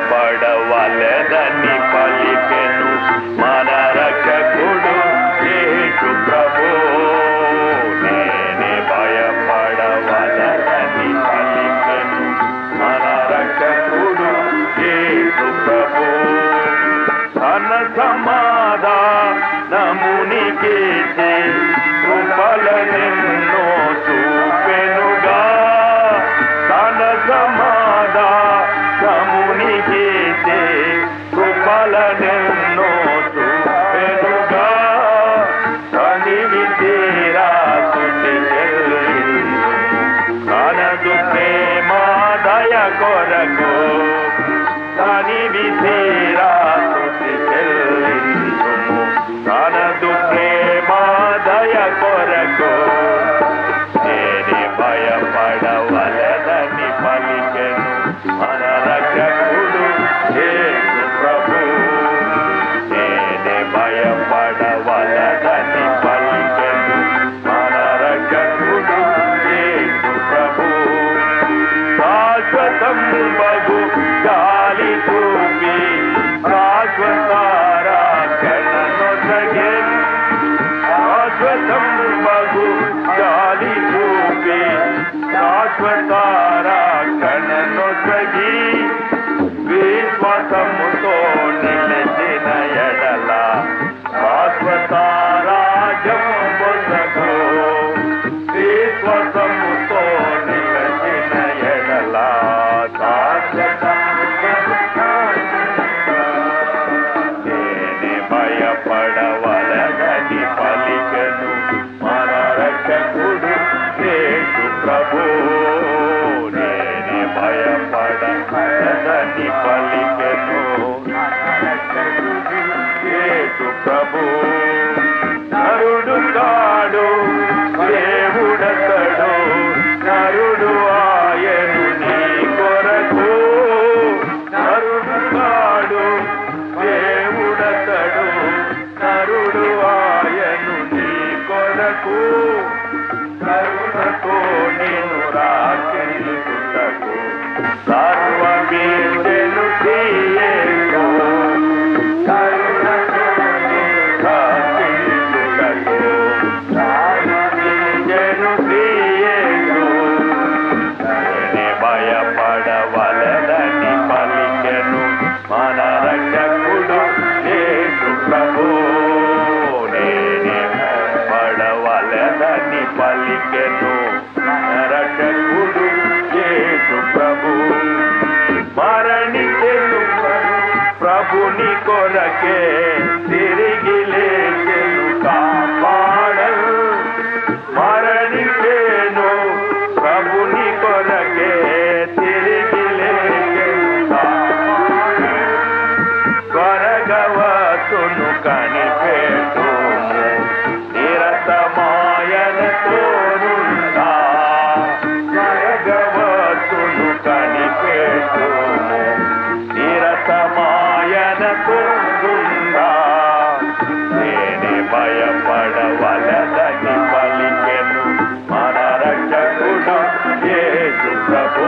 భయపడవలెదని పలికెను మన రక్షకుడు యేసు ప్రభు నేనే భయపడవలదని పలికెను మన రక్షకుడు యేసు ప్రభు తన సమాధానమునికి కృపలనెన్నో చూపెనుగా తన సమాధానమునికి కృపలనెన్నో చూపెనుగా తనివి తీరా తుది తనదు ప్రేమ దయ కొరకు తనివి తీరా తుది చెల్లించుము తనదు ప్రేమ దయ కొరకు నేనే భయపడవలదని పలికెను మన రక్షకుడు యేసు ప్రభు నేనే భయపడవలదని పలికెను మన రక్షకుడు యేసు ప్రభు శాశ్వతం బగు గాలి చూపి శాశ్వతారా కణనొసగే శాశ్వతం బగు గాలి చూపి శాశ్వతారా కణనొసగి విశ్వాసముతో నిలిచిన ఎడల శాశ్వతారాజం పొసగు విశ్వాసముతో నిలిచిన ఎడల నేనే భయపడవలనని పలికెను మన రక్షకుడు యేసు ప్రభు నేనే భయపడవలనని పలికెను యేసు ప్రభు నరుడు కాడు దేవుడతడు నరుడు ఆయను నీ కొరకు నరుడు కాడు దేవుడతడు నరుడు ఆయను నీ కొరకు కరుణతో నేను రాకెళ్ళుటకు సర్వమీడెను తీయేకు కరుణతో నేను రాకెళ్ళుటకు సర్వమీడెను తీయేకు నేనే భయపడవలదని పలికెను మన రక్షకుడు యేసు ప్రభు నేనే భయపడవలదని పలికెను మన రక్షకుడు యేసు ప్రభు మరణించెను ప్రభుని కొరకే తిరిగి లేచెను కాపాడను మరణించేను ప్రభుని కొరకే తిరిగి లేచెను స్వర్గవతును కనిపెట్టుము నిరతమాయన తోరుందా స్వర్గవతును కనిపెట్టుము నిరతమాయన తోరుందా నేనే భయపడవలదని పలికెను మన రక్షకుడు యేసు ప్రభు